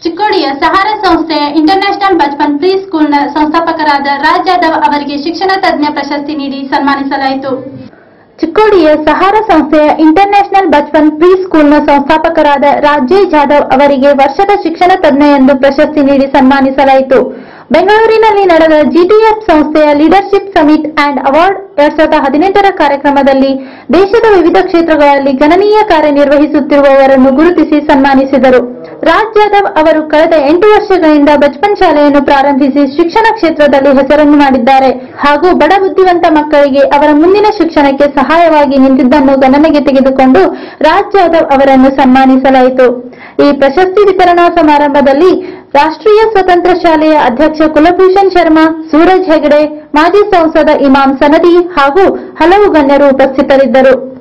ಚಿಕ್ಕೋಡಿಯ ಸಹಾರ ಸಂಸ್ಥೆಯ international Bachpan pre ಸ್ಕೂಲ್ನ ಸಂಸ್ಥಾಪಕರಾದ ರಾಜ್ ಯಾದವ್ ಅವರಿಗೆ ಶಿಕ್ಷಣ ತಜ್ಞ ಪ್ರಶಸ್ತಿ ನೀಡಿ ಸನ್ಮಾನಿಸಲಾಯಿತು ಚಿಕ್ಕೋಡಿಯ ಸಹಾರ ಸಂಸ್ಥೆಯ ಇಂಟರ್ನ್ಯಾಷನಲ್ ಬಚ್ಪನ್ ಪ್ರೀ ಸ್ಕೂಲ್ನ ಸಂಸ್ಥಾಪಕರಾದ ರಾಜೇ ಜಾಧವ್ ಅವರಿಗೆ ವರ್ಷದ ಶಿಕ್ಷಣ ತಜ್ಞ ಎಂದು ಪ್ರಶಸ್ತಿ ನೀಡಿ ಸನ್ಮಾನಿಸಲಾಯಿತು ಬೆಂಗಳೂರಿನಲ್ಲಿ ನಡೆದ ಜಿಟಿಎಫ್ ಸಂಸ್ಥೆಯ ಲೀಡರ್ಶಿಪ್ ಸಮಿಟ್ ಅಂಡ್ ಅವಾರ್ಡ್ ಎರಡ್ ಸಾವಿರದ ಹದಿನೆಂಟರ ಕಾರ್ಯಕ್ರಮದಲ್ಲಿ ದೇಶದ ವಿವಿಧ ಕ್ಷೇತ್ರಗಳಲ್ಲಿ ಗಣನೀಯ ಕಾರ್ಯನಿರ್ವಹಿಸುತ್ತಿರುವವರನ್ನು ಗುರುತಿಸಿ ಸನ್ಮಾನಿಸಿದರು ರಾಜ್ ಯಾದವ್ ಅವರು ಕಳೆದ ಎಂಟು ವರ್ಷಗಳಿಂದ ಬಚ್ಪನ್ ಶಾಲೆಯನ್ನು ಪ್ರಾರಂಭಿಸಿ ಶಿಕ್ಷಣ ಕ್ಷೇತ್ರದಲ್ಲಿ ಹೆಸರನ್ನು ಮಾಡಿದ್ದಾರೆ ಹಾಗೂ ಬಡ ಬುದ್ಧಿವಂತ ಮಕ್ಕಳಿಗೆ ಅವರ ಮುಂದಿನ ಶಿಕ್ಷಣಕ್ಕೆ ಸಹಾಯವಾಗಿ ನಿಂತಿದ್ದನ್ನು ಗಣನೆಗೆ ತೆಗೆದುಕೊಂಡು ರಾಜ್ ಯಾದವ್ ಅವರನ್ನು ಸನ್ಮಾನಿಸಲಾಯಿತು ಈ ಪ್ರಶಸ್ತಿ ವಿತರಣಾ ಸಮಾರಂಭದಲ್ಲಿ ರಾಷ್ಟ್ರೀಯ ಸ್ವತಂತ್ರ ಶಾಲೆಯ ಅಧ್ಯಕ್ಷ ಕುಲಭೂಷಣ್ ಶರ್ಮಾ ಸೂರಜ್ ಹೆಗಡೆ ಮಾಜಿ ಸಂಸದ ಇಮಾಮ್ ಸನದಿ ಹಾಗೂ ಹಲವು ಗಣ್ಯರು ಉಪಸ್ಥಿತರಿದ್ದರು